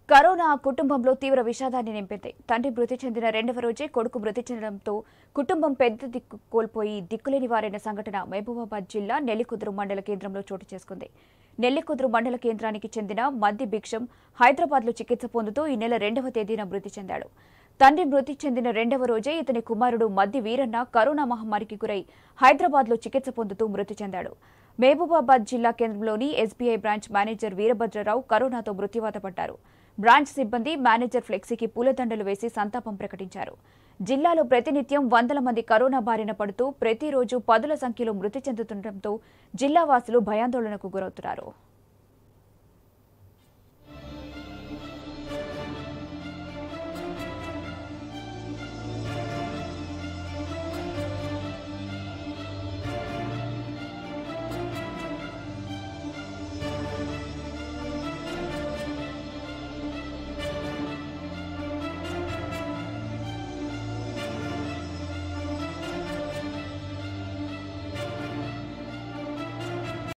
corona ఆ కుటుంబంలో తీవ్ర విషాదాన్ని నింపింది తండ్రి మృతి చెందిన రెండవ రోజే కొడుకు మృతి చెందడంతో కుటుంబం పెద్ద దిక్కు కోల్పోయి దిక్కులేని వారైన సంఘటన మహబూబాబాద్ జిల్లా నెల్లికుదురు మండల కేంద్రంలో చోటు చేసుకుంది నెల్లికుదురు మండల కేంద్రానికి చెందిన మద్ది భిక్షం హైదరాబాద్లో చికిత్స పొందుతూ ఈ నెల రెండవ తేదీన మృతి చెందాడు తండ్రి మృతి చెందిన రెండవ రోజే ఇతని కుమారుడు మద్ది వీరన్న కరోనా మహమ్మారికి గురై హైదరాబాద్లో చికిత్స పొందుతూ మృతి చెందాడు మహబూబాబాద్ జిల్లా కేంద్రంలోని ఎస్బీఐ బ్రాంచ్ మేనేజర్ వీరభద్రరావు కరోనాతో మృత్యువాత పడ్డారు బ్రాంచ్ సిబ్బంది మేనేజర్ ఫ్లెక్సీకి పూలదండలు వేసి సంతాపం ప్రకటించారు జిల్లాలో ప్రతినిత్యం వందల మంది కరోనా బారిన పడుతూ ప్రతిరోజు పదుల సంఖ్యలో మృతి చెందుతుండటంతో జిల్లా వాసులు భయాందోళనకు గురవుతున్నారు